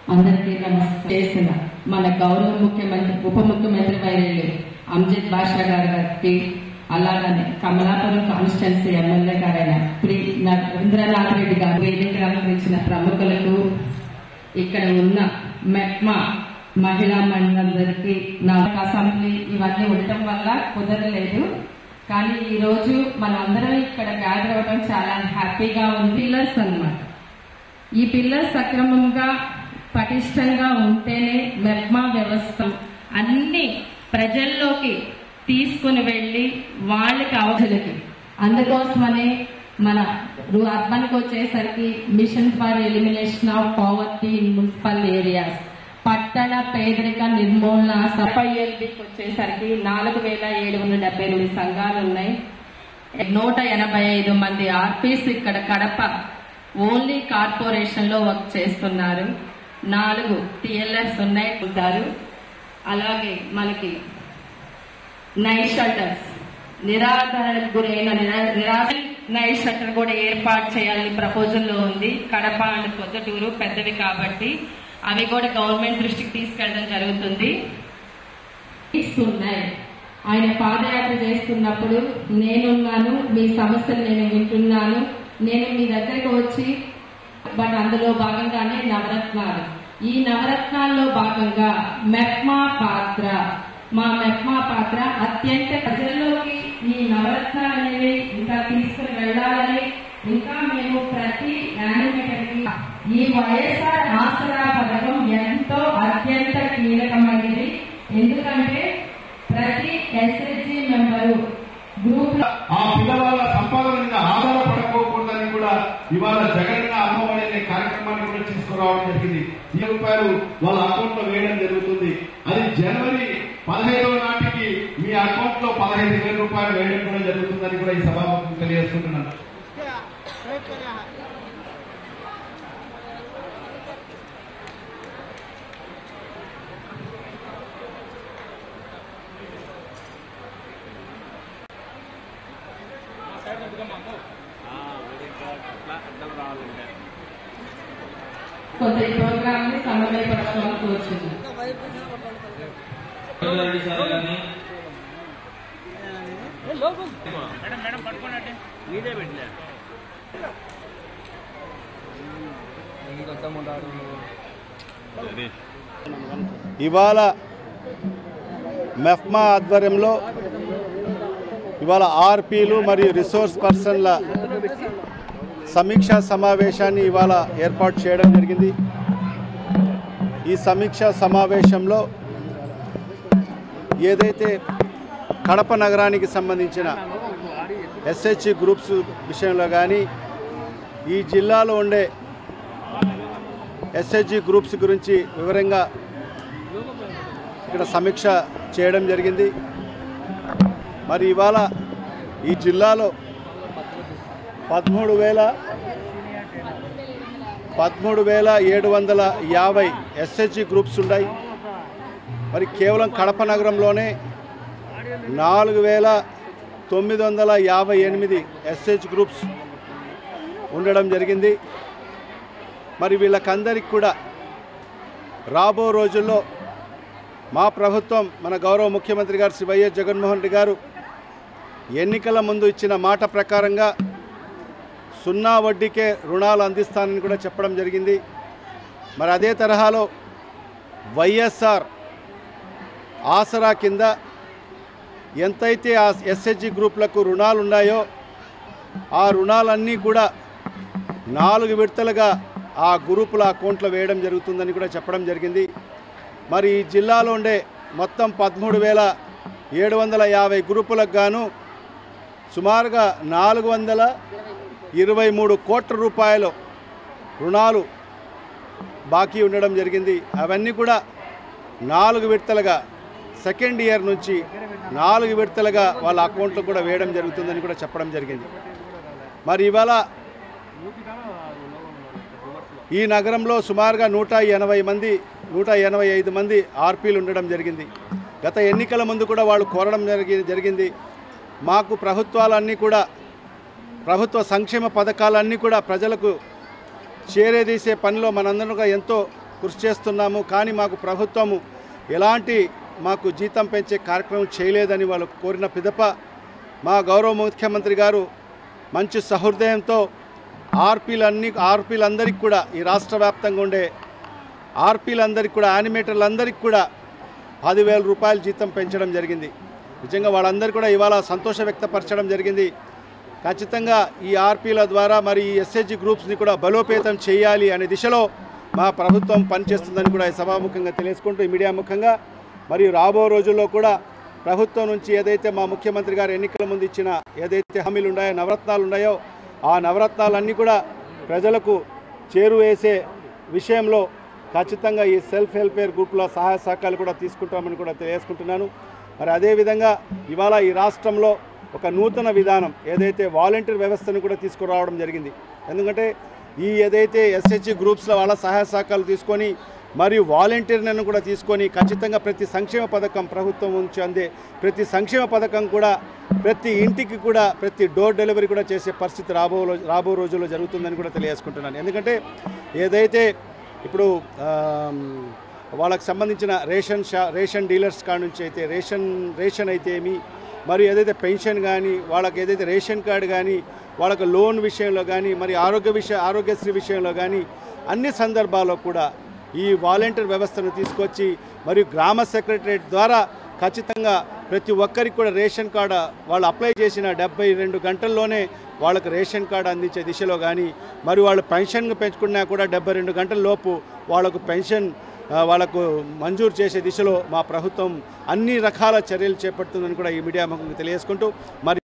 అందరికీ నమస్తే చేసిన మన గౌరవ ముఖ్యమంత్రి ఉప ముఖ్యమంత్రి వైద్యులు అంజిత్ బాషా గారి గారికి అలాగనే కమలాపురం కాన్స్టిట్యున్సీ ఎమ్మెల్యే గారైన శ్రీ రవీంద్రనాథ్ రెడ్డి గారు వేదిక అలంకరించిన ప్రముఖులకు ఇక్కడ ఉన్న మెట్మా మహిళా మండలందరికీ నా అసెంబ్లీ ఇవన్నీ ఉండటం వల్ల కుదరలేదు కానీ ఈ రోజు మనందరం ఇక్కడ గ్యాదర్ అవ్వడం చాలా హ్యాపీగా ఉంది పిల్లర్స్ అన్నమాట ఈ పిల్లర్స్ సక్రమంగా పటిష్టంగా ఉంటేనే మెప్మా వ్యవస్థ అన్ని ప్రజల్లోకి తీసుకుని వెళ్ళి వాళ్ళకి అవధులకి అందుకోసమనే మన రు- అర్బన్కి వచ్చేసరికి mission for elimination of poverty in municipal areas పట్టణ పేదరిక నిర్మూలన సఫైఎల్బికి వచ్చేసరికి నాలుగు వేల ఏడు వందల డెబ్బై ఎనిమిది సంఘాలు ఉన్నాయి నూట ఎనభై ఐదు మంది ఆర్పీస్ ఇక్కడ కడప ఓన్లీ కార్పొరేషన్ లో వర్క్ చేస్తున్నారు నాలుగు టిఎల్ఎస్ ఉన్నాయి ఉంటారు అలాగే మనకి నైట్ షెల్టర్స్ నిరాధారణకు గురైన నిరా- నిరాశ నైట్ షెల్టర్ కూడా ఏర్పాటు చేయాలని ప్రపోజల్ లో ఉంది కడప అండ్ పొద్దుటూరు పెద్దవి కాబట్టి అవి కూడా గవర్నమెంట్ దృష్టికి తీసుకెళ్ళడం జరుగుతుంది ఇస్తున్నాయి ఆయన పాదయాత్ర చేస్తున్నప్పుడు నేనున్నాను మీ సమస్యలు నేను వింటున్నాను నేను మీ దగ్గరకు వచ్చి బట్ అందులో భాగంగానే నవరత్నాలు ఈ నవరత్నాల్లో భాగంగా మెప్మా పాత్ర మా మెప్మా పాత్ర అత్యంత ప్రజల్లోకి ఈ నవరత్నాలు అనేవి ఇంకా తీసుకుని వెళ్ళాలని ఇంకా మేము ప్రతి యానిమేటర్కి ఈ వైఎస్ఆర్ ఆసరా పథకం ఎంతో అత్యంత కీలకమైనది ఎందుకంటే ప్రతి ఎస్ఎస్జి మెంబరు గ్రూప్ లో ఆ పిల్లవాళ్ళ సంపాదన మీద ఆధారపడకోకూడదని కూడా ఇవాళ జగనన్న అమ్మఒడి అనే కార్యక్రమాన్ని కూడా తీసుకురావడం జరిగింది ఈ రూపాయలు వాళ్ళ అకౌంట్ లో వేయడం జరుగుతుంది అది జనవరి పదహైదవ నాటికి మీ అకౌంట్ లో పదహైదు వేల రూపాయలు వేయడం కూడా జరుగుతుందని కూడా ఈ సభాముఖం తెలియజేస్తున్నాను కొంత ఈ ప్రోగ్రామ్ ని సమన్వయపరచడానికి వచ్చింది రెడ్డి సార్ గారిని ఇవాళ మెఫ్మా ఆధ్వర్యంలో ఇవాళ ఆర్పీలు మరియు రిసోర్స్ పర్సన్ల సమీక్షా సమావేశాన్ని ఇవాళ ఏర్పాటు చేయడం జరిగింది ఈ సమీక్షా సమావేశంలో ఏదైతే కడప నగరానికి సంబంధించిన ఎస్హెచ్ గ్రూప్స్ విషయంలో కానీ ఈ జిల్లాలో ఉండే ఎస్హెచ్జి గ్రూప్స్ గురించి వివరంగా ఇక్కడ సమీక్ష చేయడం జరిగింది మరి ఇవాళ ఈ జిల్లాలో పదమూడు వేల పదమూడు వేల ఏడు వందల యాభై ఎస్హెచ్జి గ్రూప్స్ ఉన్నాయి మరి కేవలం కడప నగరంలోనే నాలుగు వేల తొమ్మిది వందల యాభై ఎనిమిది ఎస్హెచ్ గ్రూప్స్ ఉండడం జరిగింది మరి వీళ్ళకందరికి కూడా రాబో రోజుల్లో మా ప్రభుత్వం మన గౌరవ ముఖ్యమంత్రి గారు శ్రీ వైఎస్ జగన్మోహన్ రెడ్డి గారు ఎన్నికల ముందు ఇచ్చిన మాట ప్రకారంగా సున్నా వడ్డీకే రుణాలు అందిస్తానని కూడా చెప్పడం జరిగింది మరి అదే తరహాలో వైఎస్ఆర్ ఆసరా కింద ఎంతైతే ఆ ఎస్హెచ్జి గ్రూపులకు రుణాలు ఉన్నాయో ఆ రుణాలన్నీ కూడా నాలుగు విడతలుగా ఆ గ్రూపుల అకౌంట్లో వేయడం జరుగుతుందని కూడా చెప్పడం జరిగింది మరి ఈ జిల్లాలో ఉండే మొత్తం పదమూడు వేల ఏడు వందల యాభై గ్రూపులకు గాను సుమారుగా నాలుగు వందల ఇరవై మూడు కోట్ల రూపాయలు రుణాలు బాకీ ఉండడం జరిగింది అవన్నీ కూడా నాలుగు విడతలుగా సెకండ్ ఇయర్ నుంచి నాలుగు విడతలుగా వాళ్ళ అకౌంట్లో కూడా వేయడం జరుగుతుందని కూడా చెప్పడం జరిగింది మరి ఇవాళ ఈ నగరంలో సుమారుగా నూట ఎనభై మంది నూట ఎనభై ఐదు మంది ఆర్పీలు ఉండడం జరిగింది గత ఎన్నికల ముందు కూడా వాళ్ళు కోరడం జరిగి జరిగింది మాకు ప్రభుత్వాలన్నీ కూడా ప్రభుత్వ సంక్షేమ పథకాలన్నీ కూడా ప్రజలకు చేరేదీసే పనిలో మనందరం కూడా ఎంతో కృషి చేస్తున్నాము కానీ మాకు ప్రభుత్వము ఎలాంటి మాకు జీతం పెంచే కార్యక్రమం చేయలేదని వాళ్ళు కోరిన పిదప మా గౌరవ ముఖ్యమంత్రి గారు మంచి సహృదయంతో ఆర్పీలన్నీ ఆర్పీలందరికీ కూడా ఈ రాష్ట్ర వ్యాప్తంగా ఉండే ఆర్పీలందరికీ కూడా యానిమేటర్లందరికీ కూడా పదివేల రూపాయల జీతం పెంచడం జరిగింది నిజంగా వాళ్ళందరూ కూడా ఇవాళ సంతోషం వ్యక్తపరచడం జరిగింది ఖచ్చితంగా ఈ ఆర్పీల ద్వారా మరి ఈ ఎస్హెచ్జి గ్రూప్స్ని కూడా బలోపేతం చేయాలి అనే దిశలో మా ప్రభుత్వం పనిచేస్తుందని కూడా ఈ సభాముఖంగా తెలియజేసుకుంటూ ఈ మీడియా ముఖంగా మరియు రాబో రోజుల్లో కూడా ప్రభుత్వం నుంచి ఏదైతే మా ముఖ్యమంత్రి గారు ఎన్నికల ముందు ఇచ్చిన ఏదైతే హామీలు ఉన్నాయో నవరత్నాలు ఉన్నాయో ఆ నవరత్నాలన్నీ కూడా ప్రజలకు చేరువేసే విషయంలో ఖచ్చితంగా ఈ సెల్ఫ్ హెల్ప్వేర్ గ్రూపుల సహాయ సహకారాలు కూడా తీసుకుంటామని కూడా తెలియజేసుకుంటున్నాను మరి అదేవిధంగా ఇవాళ ఈ రాష్ట్రంలో ఒక నూతన విధానం ఏదైతే వాలంటీర్ వ్యవస్థను కూడా తీసుకురావడం జరిగింది ఎందుకంటే ఈ ఏదైతే ఎస్హెచ్జి గ్రూప్స్లో వాళ్ళ సహాయ సహకారాలు తీసుకొని మరియు వాలంటీర్లను కూడా తీసుకొని ఖచ్చితంగా ప్రతి సంక్షేమ పథకం ప్రభుత్వం నుంచి అందే ప్రతి సంక్షేమ పథకం కూడా ప్రతి ఇంటికి కూడా ప్రతి డోర్ డెలివరీ కూడా చేసే పరిస్థితి రాబో రో- రాబో రోజుల్లో జరుగుతుందని కూడా తెలియజేసుకుంటున్నాను ఎందుకంటే ఏదైతే ఇప్పుడు ఆమ్, వాళ్ళకి సంబంధించిన రేషన్ షా రేషన్ డీలర్స్ కాడ నుంచి అయితే రేషన్ రేషన్ అయితే ఏమి మరి ఏదైతే పెన్షన్ కానీ వాళ్ళకి ఏదైతే రేషన్ కార్డు కానీ వాళ్ళకి లోన్ విషయంలో కానీ మరి ఆరోగ్య విషయ ఆరోగ్యశ్రీ విషయంలో కానీ అన్ని సందర్భాల్లో కూడా ఈ వాలంటీర్ వ్యవస్థను తీసుకొచ్చి మరియు గ్రామ సెక్రటరేట్ ద్వారా ఖచ్చితంగా ప్రతి ఒక్కరికి కూడా రేషన్ కార్డు వాళ్ళు అప్లై చేసిన డెబ్బై రెండు గంటల్లోనే వాళ్ళకి రేషన్ కార్డు అందించే దిశలో కానీ మరి వాళ్ళు పెన్షన్ పెంచుకున్నా కూడా డెబ్బై రెండు గంటల లోపు వాళ్ళకు పెన్షన్ ఆ, వాళ్ళకు మంజూరు చేసే దిశలో మా ప్రభుత్వం అన్ని రకాల చర్యలు చేపడుతుందని కూడా ఈ మీడియా ముఖంగా తెలియజేసుకుంటూ మరి